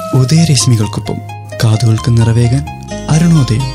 ഉദയരശ്മികൾക്കൊപ്പം കാതുകൾക്ക് നിറവേകാൻ അരുണോദയം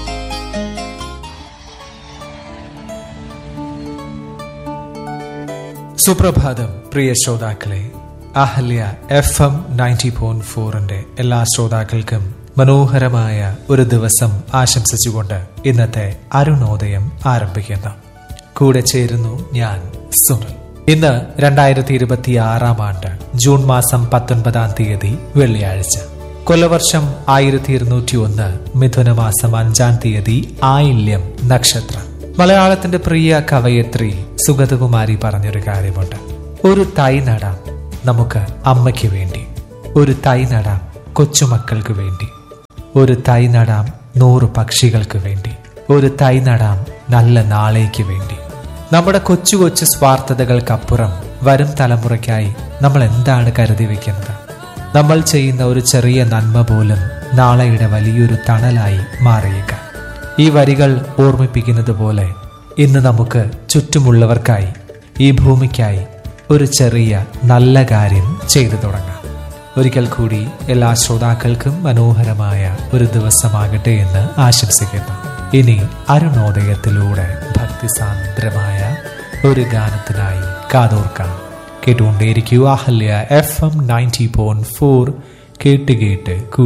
സുപ്രഭാതം പ്രിയ ശ്രോതാക്കളെ Ahalya F M ninety point ഫോറിന്റെ എല്ലാ ശ്രോതാക്കൾക്കും മനോഹരമായ ഒരു ദിവസം ആശംസിച്ചുകൊണ്ട് ഇന്നത്തെ അരുണോദയം ആരംഭിക്കുന്നു കൂടെ ചേരുന്നു ഞാൻ സുനിൽ ഇന്ന് രണ്ടായിരത്തി ഇരുപത്തി ആറാം ആണ്ട് ജൂൺ മാസം പത്തൊൻപതാം തീയതി വെള്ളിയാഴ്ച കൊല്ലവർഷം ആയിരത്തി ഇരുന്നൂറ്റി ഒന്ന് മിഥുനമാസം അഞ്ചാം തീയതി ആയില്യം നക്ഷത്രം മലയാളത്തിന്റെ പ്രിയ കവയത്രി സുഗതകുമാരി പറഞ്ഞൊരു കാര്യമുണ്ട് ഒരു തൈ നടാം നമുക്ക് അമ്മയ്ക്ക് വേണ്ടി ഒരു തൈ നടാം കൊച്ചുമക്കൾക്ക് വേണ്ടി ഒരു തൈ നടാം നൂറ് പക്ഷികൾക്ക് വേണ്ടി ഒരു തൈ നടാം നല്ല നാളേക്ക് വേണ്ടി നമ്മുടെ കൊച്ചു കൊച്ചു സ്വാർത്ഥതകൾക്കപ്പുറം വരും തലമുറയ്ക്കായി നമ്മൾ എന്താണ് കരുതി വെക്കുന്നത് നമ്മൾ ചെയ്യുന്ന ഒരു ചെറിയ നന്മ പോലും നാളെയുടെ വലിയൊരു തണലായി മാറിയേക്കാം ഈ വരികൾ ഓർമ്മിപ്പിക്കുന്നത് പോലെ ഇന്ന് നമുക്ക് ചുറ്റുമുള്ളവർക്കായി ഈ ഭൂമിക്കായി ഒരു ചെറിയ നല്ല കാര്യം ചെയ്തു തുടങ്ങാം ഒരിക്കൽ കൂടി എല്ലാ ശ്രോതാക്കൾക്കും മനോഹരമായ ഒരു ദിവസമാകട്ടെ എന്ന് ആശംസിക്കുന്നു ഇനി അരുണോദയത്തിലൂടെ ഭക്തിസാന്ദ്രമായ ഒരു ഗാനത്തിനായി കാതോർക്കാം കേട്ടുകൊണ്ടേയിരിക്കുക Ahalya F M ninety point four കേട്ട് കേട്ട്